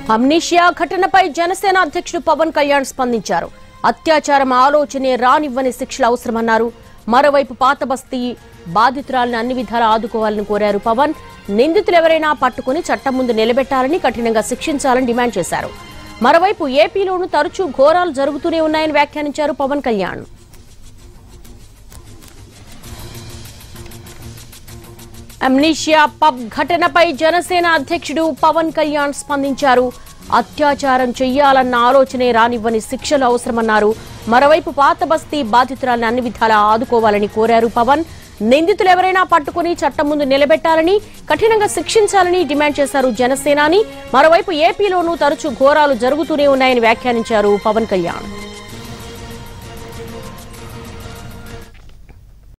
amnesia ఘటనపై జనసేన అధ్యక్షుడు పవన్ కళ్యాణ్ స్పందించారు అత్యాచారం ఆలోచనే రానివ్వని శిక్షలు అవసరమన్నారు మరోవైపు పాత బస్తీ బాధితురాలను అన్ని విధాలా ఆదుకోవాలని కోరారు పవన్ నిందితులు ఎవరైనా పట్టుకుని చట్టం ముందు నిలబెట్టాలని కఠినంగా శిక్షించాలని డిమాండ్ చేశారు మరోవైపు ఏపీలోనూ తరచూ ఘోరాలు జరుగుతూనే ఉన్నాయని వ్యాఖ్యానించారు పవన్ కళ్యాణ్ అమ్నీషియా పబ్ ఘటనపై జనసేన అధ్యక్షుడు పవన్ కళ్యాణ్ స్పందించారు అత్యాచారం చెయ్యాలన్న ఆలోచనే రానివ్వని శిక్షలు అవసరమన్నారు మరోవైపు పాత బస్తీ బాధితురాలను అన్ని విధాలా ఆదుకోవాలని కోరారు పవన్ నిందితులు ఎవరైనా పట్టుకుని చట్టం ముందు నిలబెట్టాలని కఠినంగా శిక్షించాలని డిమాండ్ చేశారు జనసేనాని మరోవైపు ఏపీలోనూ తరచూ ఘోరాలు జరుగుతూనే ఉన్నాయని వ్యాఖ్యానించారు పవన్ కళ్యాణ్